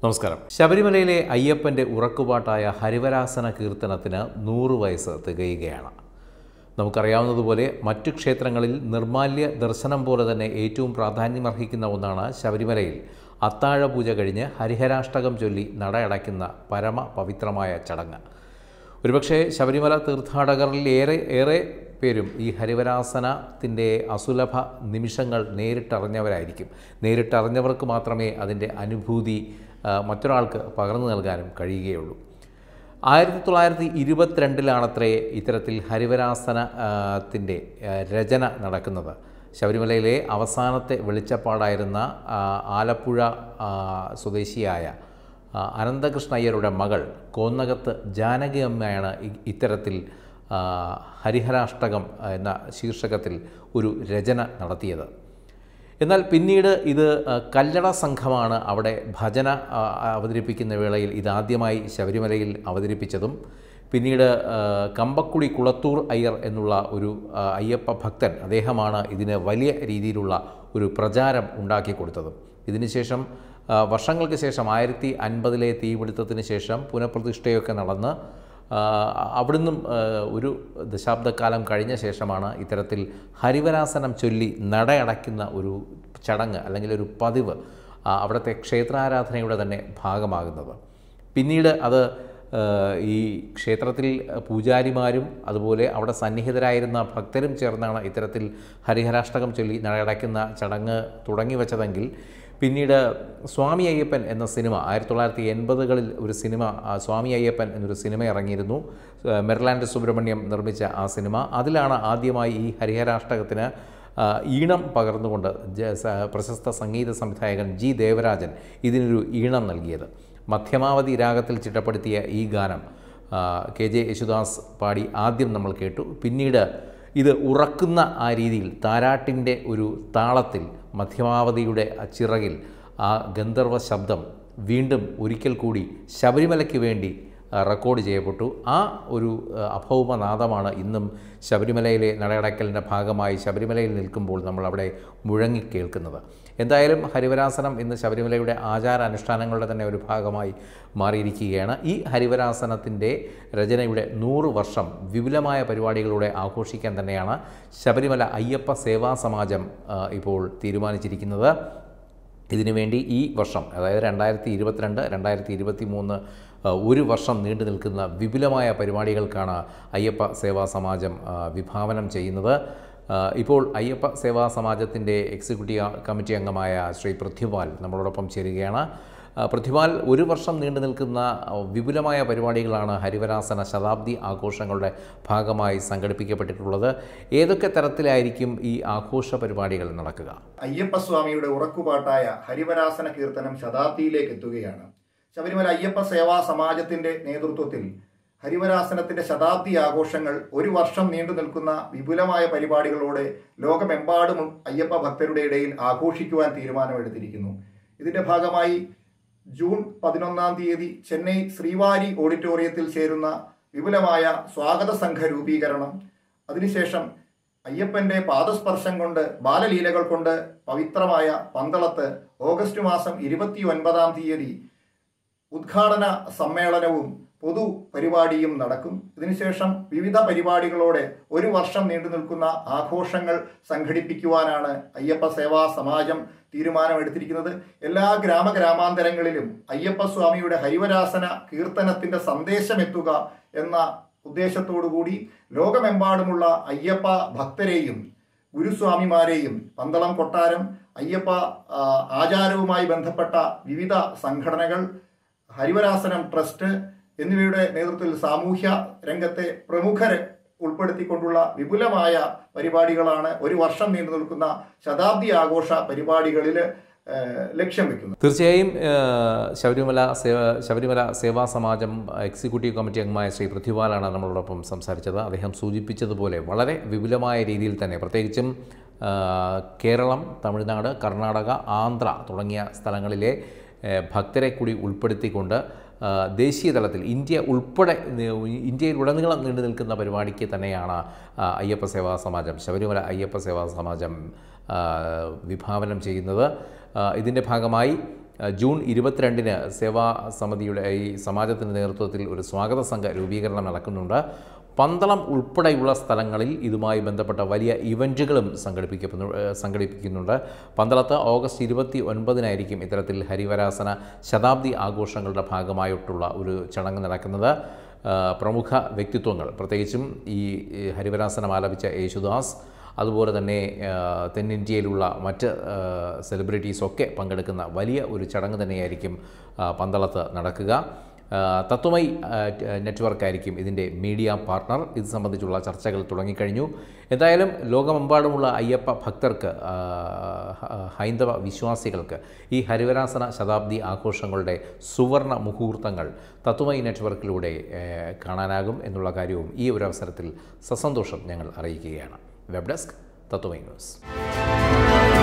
നമസ്കാരം ശബരിമലയിലെ അയ്യപ്പൻ്റെ ഉറക്കുപാട്ടായ ഹരിവരാസന കീർത്തനത്തിന് നൂറ് വയസ്സ് തികയുകയാണ് നമുക്കറിയാവുന്നതുപോലെ മറ്റു ക്ഷേത്രങ്ങളിൽ നിർമാല്യ ദർശനം പോലെ തന്നെ ഏറ്റവും പ്രാധാന്യമർഹിക്കുന്ന ഒന്നാണ് ശബരിമലയിൽ അത്താഴ പൂജ കഴിഞ്ഞ് ഹരിഹരാഷ്ടകം ചൊല്ലി നടയടയ്ക്കുന്ന പരമ പവിത്രമായ ചടങ്ങ് ഒരുപക്ഷെ ശബരിമല തീർത്ഥാടകരിൽ ഏറെ ഏറെ പേരും ഈ ഹരിവരാസനത്തിൻ്റെ അസുലഭ നിമിഷങ്ങൾ നേരിട്ടറിഞ്ഞവരായിരിക്കും നേരിട്ടറിഞ്ഞവർക്ക് മാത്രമേ അതിൻ്റെ അനുഭൂതി ആ, മറ്റൊരാൾക്ക് പകർന്നു നൽകാനും കഴിയുകയുള്ളൂ ആയിരത്തി തൊള്ളായിരത്തി ഇരുപത്തിരണ്ടിലാണത്രേ ഇത്തരത്തിൽ ഹരിവരാസനത്തിൻ്റെ രചന നടക്കുന്നത് ശബരിമലയിലെ അവസാനത്തെ വെളിച്ചപ്പാടായിരുന്ന ആ, ആലപ്പുഴ ആ, സ്വദേശിയായ ആ, അനന്തകൃഷ്ണ അയ്യരുടെ മകൾ കോന്നകത്ത് ജാനകി അമ്മയാണ് ഇ- ഇത്തരത്തിൽ ആ, ഹരിഹരാഷ്ടകം എന്ന ശീർഷകത്തിൽ ഒരു രചന നടത്തിയത് എന്നാൽ പിന്നീട് ഇത് ആ, കല്ലട സംഘമാണ് അവിടെ ഭജന ആ, അവതരിപ്പിക്കുന്ന വേളയിൽ ഇതാദ്യമായി ശബരിമലയിൽ അവതരിപ്പിച്ചതും പിന്നീട് ആ, കമ്പക്കുടി കുളത്തൂർ അയ്യർ എന്നുള്ള ഒരു ആ, അയ്യപ്പ ഭക്തൻ അദ്ദേഹമാണ് ഇതിന് വലിയ രീതിയിലുള്ള ഒരു പ്രചാരം ഉണ്ടാക്കി കൊടുത്തതും ഇതിനുശേഷം ആ, വർഷങ്ങൾക്ക് ശേഷം ആയിരത്തി അൻപതിലെ തീപിടുത്തത്തിന് ശേഷം പുനഃപ്രതിഷ്ഠയൊക്കെ നടന്ന് ആ, അവിടുന്നും ആ, ഒരു ദശാബ്ദക്കാലം കഴിഞ്ഞ ശേഷമാണ് ഇത്തരത്തിൽ ഹരിവരാസനം ചൊല്ലി നടയടയ്ക്കുന്ന ഒരു ചടങ്ങ് അല്ലെങ്കിൽ ഒരു പതിവ് ആ, അവിടുത്തെ ക്ഷേത്രാരാധനയുടെ തന്നെ ഭാഗമാകുന്നത് പിന്നീട് അത് ആ, ഈ ക്ഷേത്രത്തിൽ പൂജാരിമാരും അതുപോലെ അവിടെ സന്നിഹിതരായിരുന്ന ഭക്തരും ചേർന്നാണ് ഇത്തരത്തിൽ ഹരിഹരാഷ്ടകം ചൊല്ലി നടയടയ്ക്കുന്ന ചടങ്ങ് തുടങ്ങി വച്ചതെങ്കിൽ പിന്നീട് സ്വാമി അയ്യപ്പൻ എന്ന സിനിമ ആയിരത്തി തൊള്ളായിരത്തി എൺപതുകളിൽ ഒരു സിനിമ ആ, സ്വാമി അയ്യപ്പൻ എന്നൊരു സിനിമ ഇറങ്ങിയിരുന്നു ആ, മെർലാൻഡ് സുബ്രഹ്മണ്യം നിർമ്മിച്ച ആ സിനിമ അതിലാണ് ആദ്യമായി ഈ ഹരിഹരാഷ്ടകത്തിന് ആ, ഈണം പകർന്നുകൊണ്ട് ജ- സ- പ്രശസ്ത സംഗീത സംവിധായകൻ ജി ദേവരാജൻ ഇതിനൊരു ഈണം നൽകിയത് മധ്യമാവധി രാഗത്തിൽ ചിട്ടപ്പെടുത്തിയ ഈ ഗാനം ആ, കെ ജെ യേശുദാസ് പാടി ആദ്യം നമ്മൾ കേട്ടു പിന്നീട് ഇത് ഉറക്കുന്ന ആ രീതിയിൽ താരാട്ടിൻ്റെ ഒരു താളത്തിൽ മധ്യമാവധിയുടെ ആ ചിറകിൽ ആ ഗന്ധർവ ശബ്ദം വീണ്ടും ഒരിക്കൽ കൂടി ശബരിമലയ്ക്ക് വേണ്ടി ആ, റെക്കോർഡ് ചെയ്യപ്പെട്ടു ആ ഒരു ആ, അഭൗമനാദമാണ് ഇന്നും ശബരിമലയിലെ നടയടക്കലിൻ്റെ ഭാഗമായി ശബരിമലയിൽ നിൽക്കുമ്പോൾ നമ്മൾ അവിടെ മുഴങ്ങി കേൾക്കുന്നത് എന്തായാലും ഹരിവരാസനം ഇന്ന് ശബരിമലയുടെ ആചാരാനുഷ്ഠാനങ്ങളുടെ തന്നെ ഒരു ഭാഗമായി മാറിയിരിക്കുകയാണ് ഈ ഹരിവരാസനത്തിൻ്റെ രചനയുടെ നൂറ് വർഷം വിപുലമായ പരിപാടികളിലൂടെ ആഘോഷിക്കാൻ തന്നെയാണ് ശബരിമല അയ്യപ്പ സേവാ സമാജം ആ, ഇപ്പോൾ തീരുമാനിച്ചിരിക്കുന്നത് ഇതിനുവേണ്ടി ഈ വർഷം അതായത് രണ്ടായിരത്തി ഇരുപത്തിരണ്ട് രണ്ടായിരത്തി ഇരുപത്തി മൂന്ന് ഒരു വർഷം നീണ്ടു നിൽക്കുന്ന വിപുലമായ പരിപാടികൾക്കാണ് അയ്യപ്പ സേവാ സമാജം ആ, വിഭാവനം ചെയ്യുന്നത് ആ, ഇപ്പോൾ അയ്യപ്പ സേവാ സമാജത്തിൻ്റെ എക്സിക്യൂട്ടീവ് കമ്മിറ്റി അംഗമായ ശ്രീ പൃഥ്വിപാൽ നമ്മളോടൊപ്പം ചേരുകയാണ് ആ, പൃഥ്വിപാൽ ഒരു വർഷം നീണ്ടു നിൽക്കുന്ന ആ, വിപുലമായ പരിപാടികളാണ് ഹരിവരാസന ശതാബ്ദി ആഘോഷങ്ങളുടെ ഭാഗമായി സംഘടിപ്പിക്കപ്പെട്ടിട്ടുള്ളത് ഏതൊക്കെ തരത്തിലായിരിക്കും ഈ ആഘോഷ പരിപാടികൾ നടക്കുക അയ്യപ്പസ്വാമിയുടെ ഉറക്കുപാട്ടായ ഹരിവരാസന കീർത്തനം ശതാബ്ദിയിലേക്ക് എത്തുകയാണ് ശബരിമല അയ്യപ്പ സേവാ സമാജത്തിന്റെ നേതൃത്വത്തിൽ ഹരിവരാസനത്തിന്റെ ശതാബ്ദി ആഘോഷങ്ങൾ ഒരു വർഷം നീണ്ടു നിൽക്കുന്ന വിപുലമായ പരിപാടികളോടെ ലോകമെമ്പാടും അയ്യപ്പ ഭക്തരുടെ ഇടയിൽ ആഘോഷിക്കുവാൻ തീരുമാനമെടുത്തിരിക്കുന്നു ഇതിന്റെ ഭാഗമായി ജൂൺ പതിനൊന്നാം തീയതി ചെന്നൈ ശ്രീവാരി ഓഡിറ്റോറിയത്തിൽ ചേരുന്ന വിപുലമായ സ്വാഗത സംഘ രൂപീകരണം അതിനുശേഷം അയ്യപ്പന്റെ പാദസ്പർശം കൊണ്ട് ബാലലീലകൾ കൊണ്ട് പവിത്രമായ പന്തളത്ത് ഓഗസ്റ്റ് മാസം ഇരുപത്തി ഒൻപതാം തീയതി ഉദ്ഘാടന സമ്മേളനവും പൊതു പരിപാടിയും നടക്കും ഇതിനുശേഷം വിവിധ പരിപാടികളോടെ ഒരു വർഷം നീണ്ടു നിൽക്കുന്ന ആഘോഷങ്ങൾ സംഘടിപ്പിക്കുവാനാണ് അയ്യപ്പ സേവാ സമാജം തീരുമാനമെടുത്തിരിക്കുന്നത് എല്ലാ ഗ്രാമഗ്രാമാന്തരങ്ങളിലും അയ്യപ്പ സ്വാമിയുടെ ഹരിവരാസന കീർത്തനത്തിന്റെ സന്ദേശമെത്തുക എന്ന ഉദ്ദേശത്തോടുകൂടി ലോകമെമ്പാടുമുള്ള അയ്യപ്പ ഭക്തരെയും ഗുരുസ്വാമിമാരെയും പന്തളം കൊട്ടാരം അയ്യപ്പ ആ, ആചാരവുമായി ബന്ധപ്പെട്ട വിവിധ സംഘടനകൾ ഹരിവരാസനം ട്രസ്റ്റ് എന്നിവയുടെ നേതൃത്വത്തിൽ സാമൂഹ്യ രംഗത്തെ പ്രമുഖരെ ഉൾപ്പെടുത്തിക്കൊണ്ടുള്ള വിപുലമായ പരിപാടികളാണ് ഒരു വർഷം നീണ്ടു നിൽക്കുന്ന ശതാബ്ദി ആഘോഷ പരിപാടികളിൽ ഏഹ്, ലക്ഷ്യം വെക്കുന്നത് തീർച്ചയായും ആ, ശബരിമല സേവ ശബരിമല സേവാ സമാജം എക്സിക്യൂട്ടീവ് കമ്മിറ്റി അംഗമായ ശ്രീ പൃഥ്വിപാലാണ് നമ്മളോടൊപ്പം സംസാരിച്ചത് അദ്ദേഹം സൂചിപ്പിച്ചതുപോലെ വളരെ വിപുലമായ രീതിയിൽ തന്നെ പ്രത്യേകിച്ചും ആ, കേരളം തമിഴ്നാട് കർണാടക ആന്ധ്ര തുടങ്ങിയ സ്ഥലങ്ങളിലെ ഏ, ഭക്തരെ കൂടി ഉൾപ്പെടുത്തിക്കൊണ്ട് ആ, ദേശീയ തലത്തിൽ ഇന്ത്യ ഉൾപ്പെടെ നി- ഇന്ത്യയിലുടനീളം നീണ്ടു നിൽക്കുന്ന പരിപാടിക്ക് തന്നെയാണ് ആ, അയ്യപ്പ സേവാ സമാജം ശബരിമല അയ്യപ്പ സേവാ സമാജം ആ, വിഭാവനം ചെയ്യുന്നത് ആ, ഇതിൻ്റെ ഭാഗമായി ഏഹ്, ജൂൺ ഇരുപത്തിരണ്ടിന് സേവാ സമിതിയുടെ ഈ സമാജത്തിൻ്റെ നേതൃത്വത്തിൽ ഒരു സ്വാഗത സംഘ രൂപീകരണം നടക്കുന്നുണ്ട് പന്തളം ഉൾപ്പെടെയുള്ള സ്ഥലങ്ങളിൽ ഇതുമായി ബന്ധപ്പെട്ട വലിയ ഇവൻറ്റുകളും സംഘടിപ്പിക്കപ്പെടുന്നു ഏഹ്, സംഘടിപ്പിക്കുന്നുണ്ട് പന്തളത്ത് ഓഗസ്റ്റ് ഇരുപത്തി ഒൻപതിനായിരിക്കും ഇത്തരത്തിൽ ഹരിവരാസന ശതാബ്ദി ആഘോഷങ്ങളുടെ ഭാഗമായിട്ടുള്ള ഒരു ചടങ്ങ് നടക്കുന്നത് ആ, പ്രമുഖ വ്യക്തിത്വങ്ങൾ പ്രത്യേകിച്ചും ഈ ഈ ഹരിവരാസനം ആലപിച്ച യേശുദാസ് അതുപോലെ തന്നെ ആ, തെന്നിന്ത്യയിലുള്ള മറ്റ് സെലിബ്രിറ്റീസൊക്കെ പങ്കെടുക്കുന്ന വലിയ ഒരു ചടങ്ങ് തന്നെയായിരിക്കും ആ, പന്തളത്ത് നടക്കുക ആ, തത്വമൈ ആ, ട്- നെറ്റ്വർക്കായിരിക്കും ഇതിൻ്റെ മീഡിയ പാർട്ണർ ഇത് സംബന്ധിച്ചുള്ള ചർച്ചകൾ തുടങ്ങിക്കഴിഞ്ഞു എന്തായാലും ലോകമെമ്പാടുമുള്ള അയ്യപ്പ ഭക്തർക്ക് ആ, ഹ- ഹൈന്ദവ വിശ്വാസികൾക്ക് ഈ ഹരിവരാസന ശതാബ്ദി ആഘോഷങ്ങളുടെ സുവർണ മുഹൂർത്തങ്ങൾ തത്വമൈ നെറ്റ്വർക്കിലൂടെ ഏ, കാണാനാകും എന്നുള്ള കാര്യവും ഈ ഒരു അവസരത്തിൽ സസന്തോഷം ഞങ്ങൾ അറിയിക്കുകയാണ് വെബ് ഡെസ്ക് തത്വമൈ ന്യൂസ്